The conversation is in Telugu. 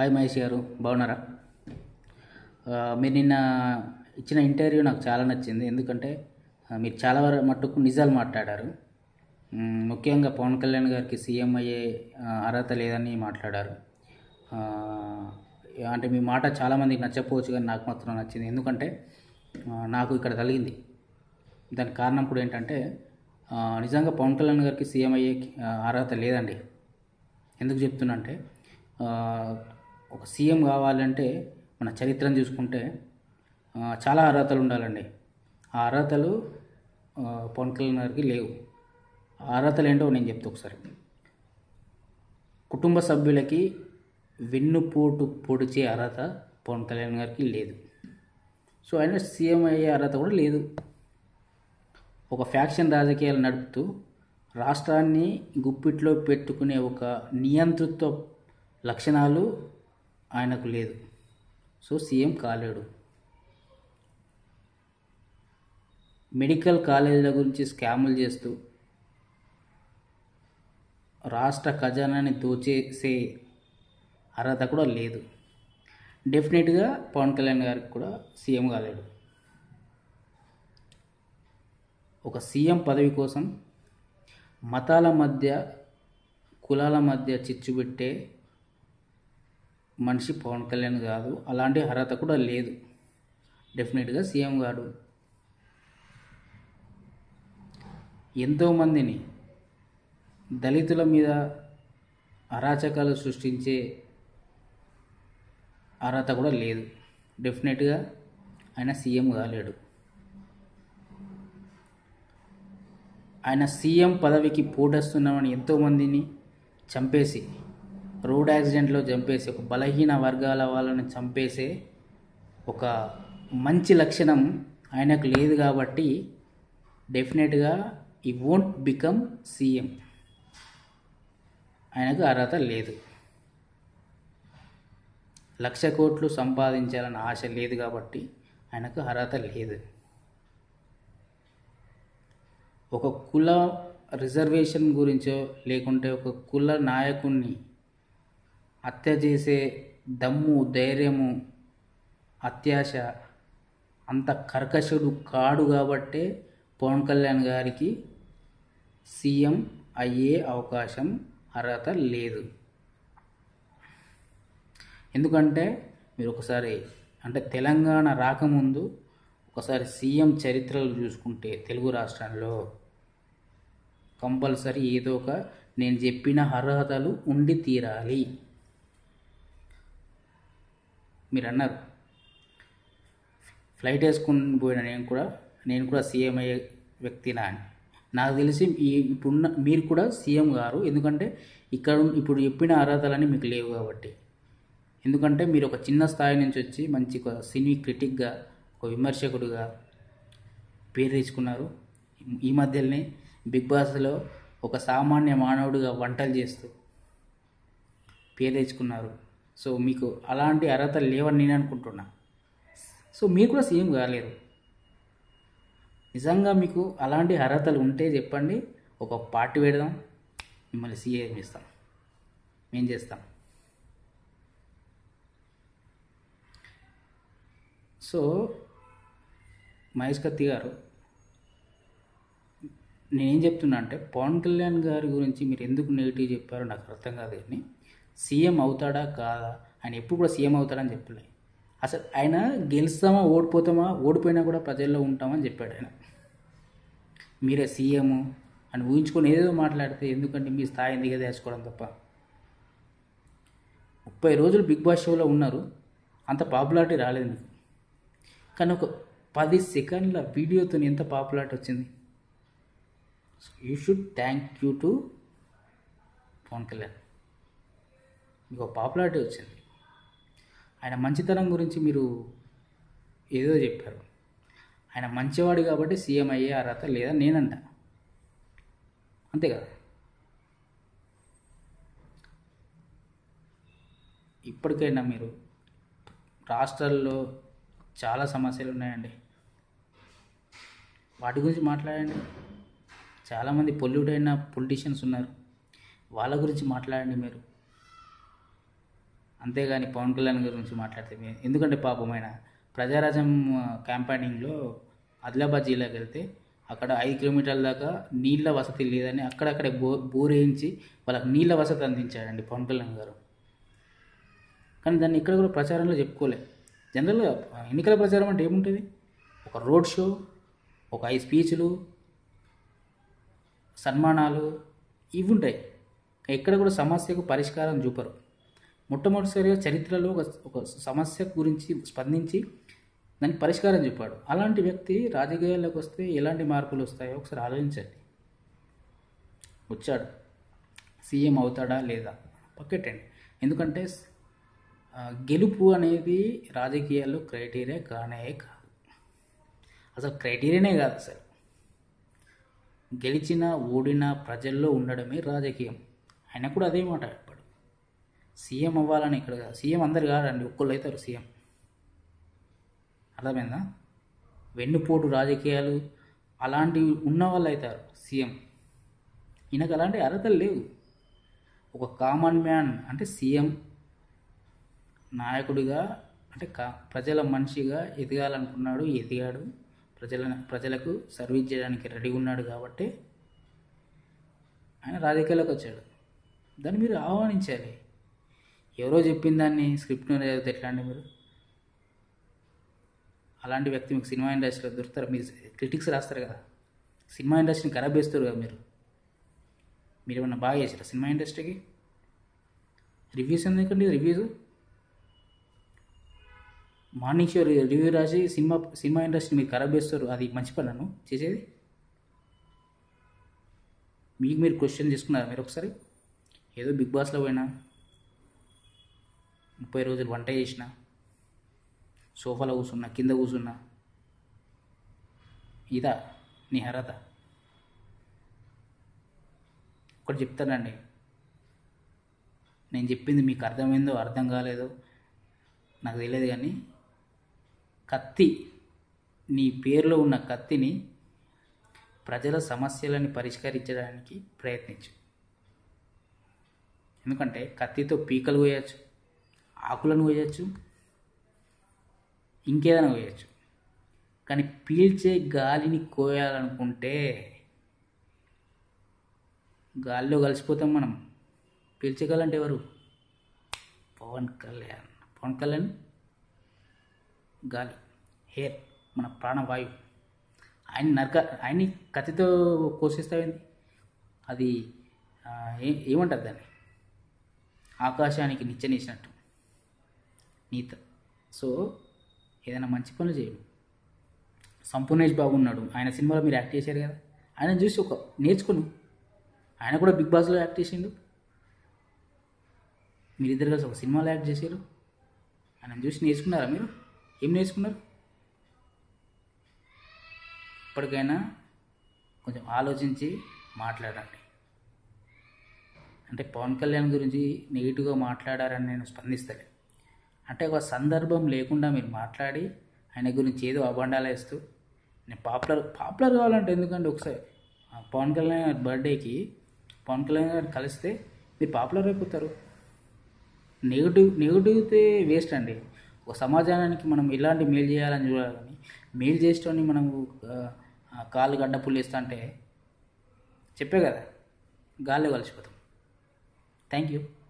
హాయ్ మహేష్ గారు బాగున్నారా ఆ, మీరు నిన్న ఇచ్చిన ఇంటర్వ్యూ నాకు చాలా నచ్చింది ఎందుకంటే ఆ, మీరు చాలా వరకు మట్టుకు నిజాలు మాట్లాడారు మ్, ముఖ్యంగా పవన్ కళ్యాణ్ గారికి సీఎం అయ్యే ఆ, అర్హత లేదని మాట్లాడారు ఆ, అంటే మీ మాట చాలామందికి నచ్చకపోవచ్చు కానీ నాకు మాత్రం నచ్చింది ఎందుకంటే ఆ, నాకు ఇక్కడ కలిగింది దానికి కారణం కూడా ఏంటంటే ఆ, నిజంగా పవన్ కళ్యాణ్ గారికి సీఎం అయ్యే ఆ, అర్హత లేదండి ఎందుకు చెప్తున్నా అంటే ఆ, ఒక సీఎం కావాలంటే మన చరిత్రను చూసుకుంటే ఆ, చాలా అర్హతలు ఉండాలండి ఆ అర్హతలు ఆ, పవన్ కళ్యాణ్ గారికి లేవు ఆ అర్హతలు ఏంటో నేను చెప్తా ఒకసారి కుటుంబ సభ్యులకి వెన్నుపోటు పొడిచే అర్హత పవన్ కళ్యాణ్ గారికి లేదు సో ఆయన సీఎం అయ్యే అర్హత కూడా లేదు ఒక ఫ్యాక్షన్ రాజకీయాలు నడుపుతూ రాష్ట్రాన్ని గుప్పిట్లో పెట్టుకునే ఒక నియంతృత్వ లక్షణాలు ఆయనకు లేదు సో సీఎం కాలేడు మెడికల్ కాలేజీల గురించి స్కాములు చేస్తూ రాష్ట్ర ఖజానాని దోచేసే అర్హత కూడా లేదు డెఫినెట్గా పవన్ కళ్యాణ్ గారికి కూడా సీఎం కాలేడు ఒక సీఎం పదవి కోసం మతాల మధ్య కులాల మధ్య చిచ్చు పెట్టే మనిషి పవన్ కళ్యాణ్ కాదు అలాంటి అర్హత కూడా లేదు డెఫినెట్గా సీఎం గాడు ఎంతోమందిని దళితుల మీద అరాచకాలు సృష్టించే అర్హత కూడా లేదు డెఫినెట్గా ఆయన సీఎం కాలేడు ఆయన సీఎం పదవికి పోటేస్తున్నామని ఎంతోమందిని చంపేసి రోడ్ యాక్సిడెంట్లో చంపేసి ఒక బలహీన వర్గాల వాళ్ళని చంపేసే ఒక మంచి లక్షణం ఆయనకు లేదు కాబట్టి డెఫినెట్గా ఈ వోంట్ బికమ్ సీఎం ఆయనకు అర్హత లేదు లక్ష కోట్లు సంపాదించాలన్న ఆశ లేదు కాబట్టి ఆయనకు అర్హత లేదు ఒక కుల రిజర్వేషన్ గురించో లేకుంటే ఒక కుల నాయకుణ్ణి హత్య చేసే దమ్ము ధైర్యము అత్యాశ అంత కర్కశుడు కాడు కాబట్టే పవన్ కళ్యాణ్ గారికి సీఎం అయ్యే అవకాశం అర్హత లేదు ఎందుకంటే మీరు ఒకసారి అంటే తెలంగాణ రాకముందు ఒకసారి సీఎం చరిత్రలు చూసుకుంటే తెలుగు రాష్ట్రాల్లో కంపల్సరీ ఏదో ఒక నేను చెప్పిన అర్హతలు ఉండి తీరాలి మీరు అన్నారు ఫ్లైట్ వేసుకుని పోయిన నేను కూడా నేను కూడా సీఎం అయ్యే వ్యక్తినా అని నాకు తెలిసి ఈ ఇప్పుడున్న మీరు కూడా సీఎం గారు ఎందుకంటే ఇక్కడ ఉన్న- ఇప్పుడు చెప్పిన అర్హతలన్నీ మీకు లేవు కాబట్టి ఎందుకంటే మీరు ఒక చిన్న స్థాయి నుంచి వచ్చి మంచి ఒక సినీ క్రిటిక్గా ఒక విమర్శకుడుగా పేరు తెచ్చుకున్నారు ఈ మధ్యలోనే బిగ్ బాస్లో ఒక సామాన్య మానవుడిగా వంటలు చేస్తూ పేరు తెచ్చుకున్నారు సో మీకు అలాంటి అర్హతలు లేవని నేను అనుకుంటున్నా సో మీరు కూడా సీఎం కాలేరు నిజంగా మీకు అలాంటి అర్హతలు ఉంటే చెప్పండి ఒక పార్టీ పెడదాం మిమ్మల్ని సీఎం ఇస్తాం మేం చేస్తాం సో మహేష్ కత్తి గారు నేనేం చెప్తున్నా అంటే పవన్ కళ్యాణ్ గారి గురించి మీరు ఎందుకు నెగిటివ్ చెప్పారో నాకు అర్థం కాదు కానీ సీఎం అవుతాడా కాదా ఆయన ఎప్పుడు కూడా సీఎం అవుతాడని చెప్పలే అసలు ఆయన గెలుస్తామా ఓడిపోతామా ఓడిపోయినా కూడా ప్రజల్లో ఉంటామని చెప్పాడు ఆయన మీరే సీఎం అని ఊహించుకొని ఏదేదో మాట్లాడితే ఎందుకంటే మీ స్థాయిని దిగదేసుకోవడం తప్ప ముప్పై రోజులు బిగ్ బాస్ షోలో ఉన్నారు అంత పాపులారిటీ రాలేదు మీకు కానీ ఒక పది సెకండ్ల వీడియోతో ఎంత పాపులారిటీ వచ్చింది you should thank you to Pawan Kalyan మీకు పాపులారిటీ వచ్చింది ఆయన మంచితనం గురించి మీరు ఏదో చెప్పారు ఆయన మంచివాడు కాబట్టి సీఎం అయ్యే అర్హత లేదా నేనంట అంతే కదా ఇప్పటికైనా మీరు రాష్ట్రాల్లో చాలా సమస్యలు ఉన్నాయండి వాటి గురించి మాట్లాడండి చాలామంది పొల్యూట్ అయిన పొలిటీషియన్స్ ఉన్నారు వాళ్ళ గురించి మాట్లాడండి మీరు అంతేగాని పవన్ కళ్యాణ్ గురించి మాట్లాడితే మీ- ఎందుకంటే పాపం ఆయన ప్రజారాజ్యం క్యాంపెయినింగ్లో ఆదిలాబాద్ జిల్లాకి వెళ్తే అక్కడ ఐదు కిలోమీటర్ల దాకా నీళ్ళ వసతి లేదని అక్కడక్కడే బో బోర్ వేయించి వాళ్ళకి నీళ్ళ వసతి అందించాడండి పవన్ కళ్యాణ్ గారు కానీ దాన్ని ఇక్కడ కూడా ప్రచారంలో చెప్పుకోలే జనరల్గా ఎన్నికల ప్రచారం అంటే ఏముంటుంది ఒక రోడ్ షో ఒక ఐదు స్పీచ్లు సన్మానాలు ఇవి ఉంటాయి ఎక్కడ కూడా సమస్యకు పరిష్కారం చూపరు మొట్టమొదటిసారిగా చరిత్రలో ఒక ఒక సమస్య గురించి స్పందించి దానికి పరిష్కారం చెప్పాడు అలాంటి వ్యక్తి రాజకీయాల్లోకి వస్తే ఎలాంటి మార్పులు వస్తాయో ఒకసారి ఆలోచించండి వచ్చాడు సీఎం అవుతాడా లేదా పక్కెట్టండి ఎందుకంటే ఆ, గెలుపు అనేది రాజకీయాల్లో క్రైటీరియా కానే కాదు అసలు క్రైటీరియానే కాదు అసలు గెలిచిన ఓడిన ప్రజల్లో ఉండడమే రాజకీయం ఆయన కూడా అదే మాట చెప్పాడు సీఎం అవ్వాలని ఇక్కడ కాదు సీఎం అందరు కాదండి ఒక్కళ్ళు అవుతారు సీఎం అర్థమైందా వెన్నుపోటు రాజకీయాలు అలాంటివి ఉన్న వాళ్ళు అవుతారు సీఎం ఈయనకు అలాంటి అర్హతలు లేవు ఒక కామన్ మ్యాన్ అంటే సీఎం నాయకుడిగా అంటే కా ప్రజల మనిషిగా ఎదగాలనుకున్నాడు ఎదిగాడు ప్రజల ప్రజలకు సర్వీస్ చేయడానికి రెడీ ఉన్నాడు కాబట్టి ఆయన రాజకీయాల్లోకి వచ్చాడు దాన్ని మీరు ఆహ్వానించాలి ఎవరో చెప్పిన దాన్ని స్క్రిప్ట్ చదివితే ఎట్లా అండి మీరు అలాంటి వ్యక్తి మీకు సినిమా ఇండస్ట్రీలో దొరుకుతారు మీరు క్రిటిక్స్ రాస్తారు కదా సినిమా ఇండస్ట్రీని ఖరాబ్ చేస్తారు కదా మీరు మీరు ఏమన్నా బాగా చేశారా సినిమా ఇండస్ట్రీకి రివ్యూస్ ఎందుకండి రివ్యూస్ మార్నింగ్ షో రివ్యూ రాసి సినిమా సినిమా ఇండస్ట్రీ మీరు ఖరాబ్ చేస్తారు అది మంచి పనులను చేసేది మీకు మీరు క్వశ్చన్ చేసుకున్నారా మీరు ఒకసారి ఏదో బిగ్ బాస్లో పోయినా ముప్పై రోజులు వంట చేసిన సోఫాలో కూర్చున్నా కింద కూర్చున్నా ఇదా నీ అర్హత ఒకటి చెప్తానండి నేను చెప్పింది మీకు అర్థమైందో అర్థం కాలేదో నాకు తెలియదు కానీ కత్తి నీ పేరులో ఉన్న కత్తిని ప్రజల సమస్యలని పరిష్కరించడానికి ప్రయత్నించు ఎందుకంటే కత్తితో పీకలు కోయచ్చు ఆకులను కోయచ్చు ఇంకేదైనా కోయచ్చు కానీ పీల్చే గాలిని కోయాలనుకుంటే గాలిలో కలిసిపోతాం మనం పీల్చగలంటే ఎవరు పవన్ కళ్యాణ్ పవన్ కళ్యాణ్ గాలి హెయిర్ మన ప్రాణవాయువు ఆయన నరక ఆయన్ని కత్తితో కోసేస్తావేంది అది ఆ, ఏ ఏమంటారు దాన్ని ఆకాశానికి నిచ్చెనేసినట్టు నీత సో ఏదైనా మంచి పనులు చేయండి సంపూర్ణేష్ బాబు ఉన్నాడు ఆయన సినిమాలో మీరు యాక్ట్ చేశారు కదా ఆయన చూసి ఒక నేర్చుకుని ఆయన కూడా బిగ్ బాస్లో యాక్ట్ చేసిండు మీరిద్దరు కలిసి ఒక సినిమాలో యాక్ట్ చేశారు ఆయన చూసి నేర్చుకున్నారా మీరు ఏం నేర్చుకున్నారు ఇప్పటికైనా కొంచెం ఆలోచించి మాట్లాడండి అంటే పవన్ కళ్యాణ్ గురించి నెగిటివ్గా మాట్లాడారని నేను స్పందిస్తలే అంటే ఒక సందర్భం లేకుండా మీరు మాట్లాడి ఆయన గురించి ఏదో అబండాలు వేస్తూ నేను పాపులర్ పాపులర్ కావాలంటే ఎందుకంటే ఒకసారి ఆ పవన్ కళ్యాణ్ గారి బర్త్డేకి పవన్ కళ్యాణ్ గారు కలిస్తే మీరు పాపులర్ అయిపోతారు నెగిటివ్ నెగిటివ్తే వేస్ట్ అండి ఒక సమాజానికి మనం ఎలాంటి మేలు చేయాలని చూడాలి కానీ మేలు చేసేటోని మనం ఆ, ఆ కాళ్ళు గడ్డ పుల్లేస్తా అంటే చెప్పే కదా గాల్లో కలిసిపోతాం థ్యాంక్ యూ